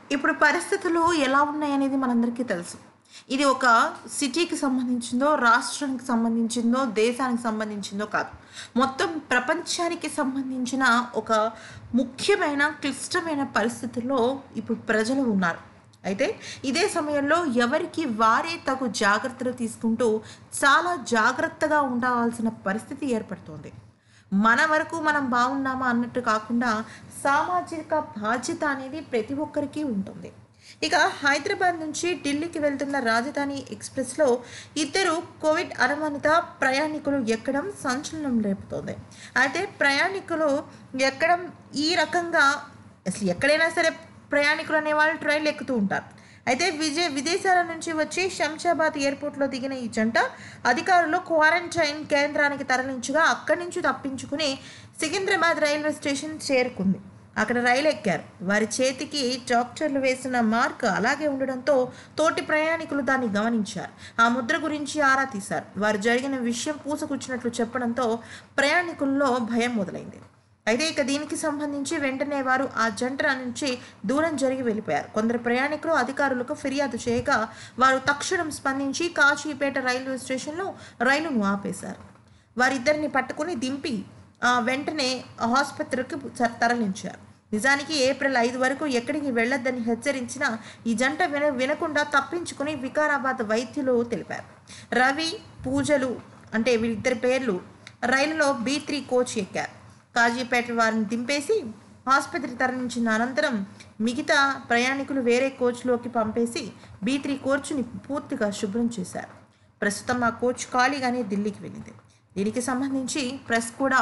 ఇప్పుడు పరిస్థితులు ఎలా ఉన్నాయనేది మనందరికీ తెలుసు ఇది ఒక సిటీకి సంబంధించిందో రాష్ట్రానికి సంబంధించిందో దేశానికి సంబంధించిందో కాదు మొత్తం ప్రపంచానికి సంబంధించిన ఒక ముఖ్యమైన క్లిష్టమైన పరిస్థితుల్లో ఇప్పుడు ప్రజలు ఉన్నారు అయితే ఇదే సమయంలో ఎవరికి వారే తగు జాగ్రత్తలు తీసుకుంటూ చాలా జాగ్రత్తగా ఉండవలసిన పరిస్థితి ఏర్పడుతోంది మన వరకు మనం బాగున్నామా అన్నట్టు కాకుండా సామాజిక బాధ్యత అనేది ప్రతి ఒక్కరికి ఉంటుంది ఇక హైదరాబాద్ నుంచి ఢిల్లీకి వెళ్తున్న రాజధాని ఎక్స్ప్రెస్లో ఇద్దరు కోవిడ్ అనుమానిత ప్రయాణికులు ఎక్కడం సంచలనం రేపుతోంది అయితే ప్రయాణికులు ఎక్కడం ఈ రకంగా అసలు ఎక్కడైనా సరే ప్రయాణికులు అనేవాళ్ళు ట్రైన్లు ఎక్కుతూ ఉంటారు అయితే విజయ విదేశాల నుంచి వచ్చి శంషాబాద్ ఎయిర్పోర్ట్లో దిగిన ఈ జంట అధికారులు క్వారంటైన్ కేంద్రానికి తరలించగా అక్కడి నుంచి తప్పించుకుని సికింద్రాబాద్ రైల్వే స్టేషన్ చేరుకుంది అక్కడ రైలు ఎక్కారు వారి చేతికి డాక్టర్లు వేసిన మార్క్ అలాగే ఉండడంతో తోటి ప్రయాణికులు దాన్ని గమనించారు ఆ ముద్ర గురించి ఆరా తీశారు వారు జరిగిన విషయం పూసకూర్చినట్లు చెప్పడంతో ప్రయాణికుల్లో భయం మొదలైంది అయితే ఇక దీనికి సంబంధించి వెంటనే వారు ఆ జంట నుంచి దూరం జరిగి వెళ్ళిపోయారు కొందరు ప్రయాణికులు అధికారులకు ఫిర్యాదు చేయగా వారు తక్షణం స్పందించి కాశీపేట రైల్వే స్టేషన్లో రైలును ఆపేశారు వారిద్దరిని పట్టుకుని దింపి ఆ, వెంటనే ఆసుపత్రికి చ- తరలించారు నిజానికి ఏప్రిల్ ఐదు వరకు ఎక్కడికి వెళ్ళొద్దని హెచ్చరించిన ఈ జంట విన వినకుండా తప్పించుకుని వికారాబాద్ వైద్యులు తెలిపారు రవి పూజలు అంటే వీరిద్దరి పేర్లు రైలులో బీ త్రీ కోచ్ ఎక్కారు కాజీపేట వారిని దింపేసి ఆసుపత్రి తరలించిన అనంతరం మిగతా ప్రయాణికులు వేరే కోచ్లోకి పంపేసి బీ త్రీ కోచ్ని పూర్తిగా శుభ్రం చేశారు ప్రస్తుతం ఆ కోచ్ ఖాళీగానే ఢిల్లీకి వెళ్ళింది దీనికి సంబంధించి ప్రెస్ కూడా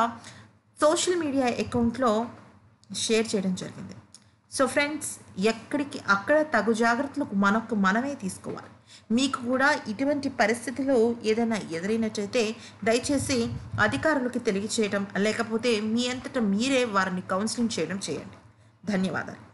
సోషల్ మీడియా అకౌంట్లో షేర్ చేయడం జరిగింది సో ఫ్రెండ్స్ ఎక్కడికి అక్కడ తగు జాగ్రత్తలు మనకు మనమే తీసుకోవాలి మీకు కూడా ఇటువంటి పరిస్థితులు ఏదైనా ఎదురైనట్టయితే దయచేసి అధికారులకి తెలియచేయడం లేకపోతే మీ అంతటా మీరే వారిని కౌన్సిలింగ్ చేయడం చేయండి ధన్యవాదాలు